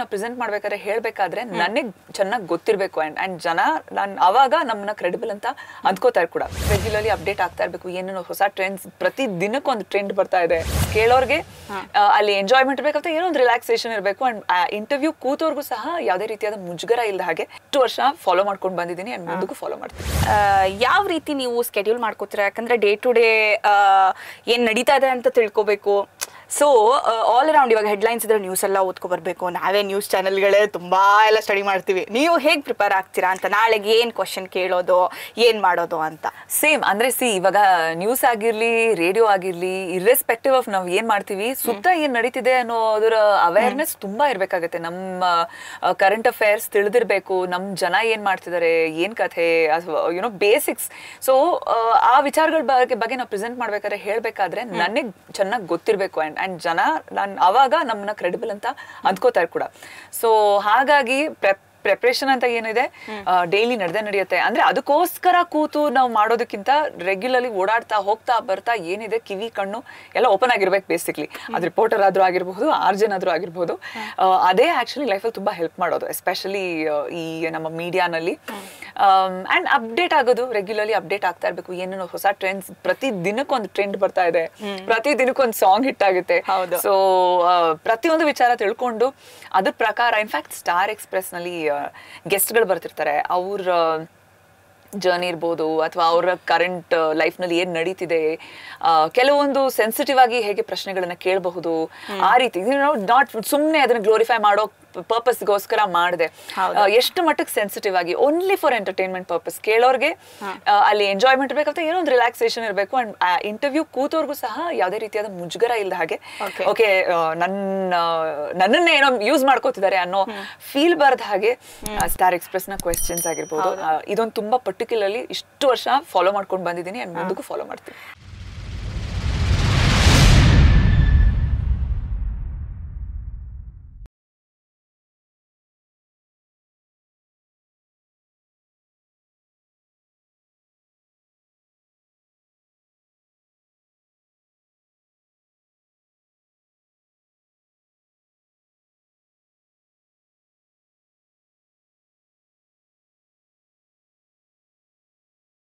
ನ ಪ್ರೆಸೆಂಟ್ ಮಾಡ್ಬೇಕಾದ್ರೆ ಹೇಳ್ಬೇಕಾದ್ರೆ ನನಗೆ ಚೆನ್ನಾಗಿ ಗೊತ್ತಿರಬೇಕು ಅಂಡ್ ಅಂಡ್ ಜನ ನಾನು ಅವಾಗ ನಮ್ಮನ್ನ ಕ್ರೆಡಿಬಲ್ ಅಂತ ಅಂದ್ಕೋತಾರೆ ಕೂಡ ರೆಗ್ಯುಲರ್ಲಿ ಅಪ್ಡೇಟ್ ಆಗ್ತಾ ಇರಬೇಕು ಏನೇನೋ ಹೊಸ ಟ್ರೆಂಡ್ಸ್ ಪ್ರತಿ ದಿನಕ್ಕೆ ಒಂದು ಟ್ರೆಂಡ್ ಬರ್ತಾ ಇದೆ ಕೇಳೋರ್ಗೆ ಆ, ಅಲ್ಲಿ ಎಂಜಾಯ್ಮೆಂಟ್ ಇರ್ಬೇಕಂತ ಏನೋ ಒಂದು ರಿಲ್ಯಾಕ್ಸೇಷನ್ ಇರಬೇಕು ಅಂಡ್ ಇಂಟರ್ವ್ಯೂ ಕೂತವ್ರಿಗೂ ಸಹ ಯಾವುದೇ ರೀತಿಯಾದ ಮುಜುಗರ ಇಲ್ಲದ ಹಾಗೆ ಇಷ್ಟು ವರ್ಷ ಫಾಲೋ ಮಾಡ್ಕೊಂಡು ಬಂದಿದ್ದೀನಿ ಅಂಡ್ ಮುಂದಕ್ಕೂ ಫಾಲೋ ಮಾಡ್ತೀನಿ ಆ, ಯಾವ ರೀತಿ ನೀವು ಸ್ಕೆಡ್ಯೂಲ್ ಮಾಡ್ಕೋತೀರಾ ಯಾಕಂದ್ರೆ ಡೇ ಟು ಡೇ ಏನ್ ನಡೀತಾ ಇದೆ ಅಂತ ತಿಳ್ಕೊಬೇಕು ಸೊ ಆಲ್ ಅರೌಂಡ್ ಇವಾಗ ಹೆಡ್ಲೈನ್ಸ್ ಇದ್ರೆ ನ್ಯೂಸ್ ಎಲ್ಲ ಓದ್ಕೊ ಬರ್ಬೇಕು ನಾವೇ ನ್ಯೂಸ್ ಚಾನೆಲ್ಗಳೇ ತುಂಬಾ ಎಲ್ಲ ಸ್ಟಡಿ ಮಾಡ್ತೀವಿ ನೀವು ಹೇಗೆ ಪ್ರಿಪೇರ್ ಆಗ್ತೀರಾ ಅಂತ ನಾಳೆಗೆ ಏನ್ ಕ್ವಶನ್ ಕೇಳೋದು ಏನ್ ಮಾಡೋದು ಅಂತ ಸೇಮ್ ಅಂದ್ರೆ ಸಿ ಇವಾಗ ನ್ಯೂಸ್ ಆಗಿರ್ಲಿ ರೇಡಿಯೋ ಆಗಿರ್ಲಿ ಇರ್ರೆಸ್ಪೆಕ್ಟಿವ್ ಆಫ್ ನಾವ್ ಏನ್ ಮಾಡ್ತೀವಿ ಸುತ್ತ ಏನ್ ನಡೀತಿದೆ ಅನ್ನೋದರ ಅವೇರ್ನೆಸ್ ತುಂಬಾ ಇರ್ಬೇಕಾಗತ್ತೆ ನಮ್ಮ ಕರೆಂಟ್ ಅಫೇರ್ಸ್ ತಿಳಿದಿರ್ಬೇಕು ನಮ್ ಜನ ಏನ್ ಮಾಡ್ತಿದ್ದಾರೆ ಏನ್ ಕಥೆ ಯುನೋ ಬೇಸಿಕ್ಸ್ ಸೊ ಆ ವಿಚಾರಗಳ ಬಗ್ಗೆ ಬಗ್ಗೆ ನಾವು ಪ್ರೆಸೆಂಟ್ ಮಾಡ್ಬೇಕಾದ್ರೆ ಹೇಳ್ಬೇಕಾದ್ರೆ ನನಗೆ ಚೆನ್ನಾಗಿ ಗೊತ್ತಿರ್ಬೇಕು ಅಂಡ್ ಅಂಡ್ ಜನ ನಾನು ಅವಾಗ ನಮ್ಮನ್ನ ಕ್ರೆಡಿಬಲ್ ಅಂತ ಅಂದ್ಕೋತಾರೆ ಕೂಡ ಸೊ ಹಾಗಾಗಿ ಪ್ರೆಪ್ ಪ್ರಿಪ್ರೇಷನ್ ಅಂತ ಏನಿದೆ ಡೈಲಿ ನಡೆದೇ ನಡೆಯುತ್ತೆ ಅಂದ್ರೆ ಅದಕ್ಕೋಸ್ಕರ ಕೂತು ನಾವು ಮಾಡೋದಕ್ಕಿಂತ ರೆಗ್ಯುಲರ್ಲಿ ಓಡಾಡ್ತಾ ಹೋಗ್ತಾ ಬರ್ತಾ ಏನಿದೆ ಕಿವಿ ಕಣ್ಣು ಎಲ್ಲ ಓಪನ್ ಆಗಿರ್ಬೇಕು ಬೇಸಿಕ್ಲಿ ಅದು ರಿಪೋರ್ಟರ್ ಆದ್ರೂ ಆಗಿರಬಹುದು ಆರ್ಜನ್ ಆದ್ರೂ ಆಗಿರಬಹುದು ಆ, ಅದೇ ಆಕ್ಚುಲಿ ಲೈಫಲ್ಲಿ ತುಂಬಾ ಹೆಲ್ಪ್ ಮಾಡೋದು ಎಸ್ಪೆಷಲಿ ಈ ನಮ್ಮ ಮೀಡಿಯಾನಲ್ಲಿ ಅಂಡ್ ಅಪ್ಡೇಟ್ ಆಗೋದು ರೆಗ್ಯುಲರ್ಲಿ ಅಪ್ಡೇಟ್ ಆಗ್ತಾ ಇರಬೇಕು ಏನೇನೋ ಹೊಸ ಟ್ರೆಂಡ್ಸ್ ಪ್ರತಿ ದಿನಕ್ಕೊಂದು ಟ್ರೆಂಡ್ ಬರ್ತಾ ಇದೆ ಪ್ರತಿ ದಿನಕ್ಕೊಂದು ಸಾಂಗ್ ಹಿಟ್ ಆಗುತ್ತೆ ಹೌದು. ಸೊ ಪ್ರತಿಯೊಂದು ವಿಚಾರ ತಿಳ್ಕೊಂಡು ಅದ್ರ ಪ್ರಕಾರ ಇನ್ಫ್ಯಾಕ್ಟ್ ಸ್ಟಾರ್ ಎಕ್ಸ್ಪ್ರೆಸ್ ನಲ್ಲಿ ಗೆಸ್ಟ್ಗಳು ಬರ್ತಿರ್ತಾರೆ ಅವ್ರ ಜರ್ನಿ ಇರ್ಬೋದು ಅಥವಾ ಅವರ ಕರೆಂಟ್ ಲೈಫ್ನಲ್ಲಿ ಏನ್ ನಡೀತಿದೆ ಆ, ಕೆಲವೊಂದು ಸೆನ್ಸಿಟಿವ್ ಆಗಿ ಹೇಗೆ ಪ್ರಶ್ನೆಗಳನ್ನ ಕೇಳಬಹುದು ಆ ರೀತಿ ನಾಟ್ ಸುಮ್ಮನೆ ಅದನ್ನ ಗ್ಲೋರಿಫೈ ಮಾಡೋ ಪರ್ಪಸ್ಗೋಸ್ಕರ ಮಾಡಿದೆ ಹೌದು. ಎಷ್ಟು ಮಟ್ಟಕ್ಕೆ ಸೆನ್ಸಿಟಿವ್ ಆಗಿ ಓನ್ಲಿ ಫಾರ್ ಎಂಟರ್ಟೈನ್ಮೆಂಟ್ ಪರ್ಪಸ್ ಕೇಳೋರ್ಗೆ ಆ, ಅಲ್ಲಿ ಎಂಜಾಯ್ಮೆಂಟ್ ಇರ್ಬೇಕಂತ ಏನೋ ಒಂದು ರಿಲ್ಯಾಕ್ಸೇಷನ್ ಇರಬೇಕು ಅಂಡ್ ಇಂಟರ್ವ್ಯೂ ಕೂತವ್ರಿಗೂ ಸಹ ಯಾವುದೇ ರೀತಿಯಾದ ಮುಜುಗರ ಇಲ್ಲದ ಹಾಗೆ Okay. ಓಕೆ ನನ್ನ ನನ್ನನ್ನೇ ಏನೋ ಯೂಸ್ ಮಾಡ್ಕೋತಿದ್ದಾರೆ ಅನ್ನೋ ಫೀಲ್ ಬಾರ್ದ ಹಾಗೆ ಸ್ಟಾರ್ ಎಕ್ಸ್ಪ್ರೆಸ್ ನ ಕ್ವೆಶ್ಚನ್ಸ್ ಆಗಿರ್ಬೋದು ಆ, ಇದೊಂದು ತುಂಬಾ ಪರ್ಟಿಕ್ಯುಲರ್ಲಿ ಇಷ್ಟು ವರ್ಷ ಫಾಲೋ ಮಾಡ್ಕೊಂಡು ಬಂದಿದ್ದೀನಿ ಅಂಡ್ ಮುಂದಕ್ಕೂ ಫಾಲೋ ಮಾಡ್ತೀನಿ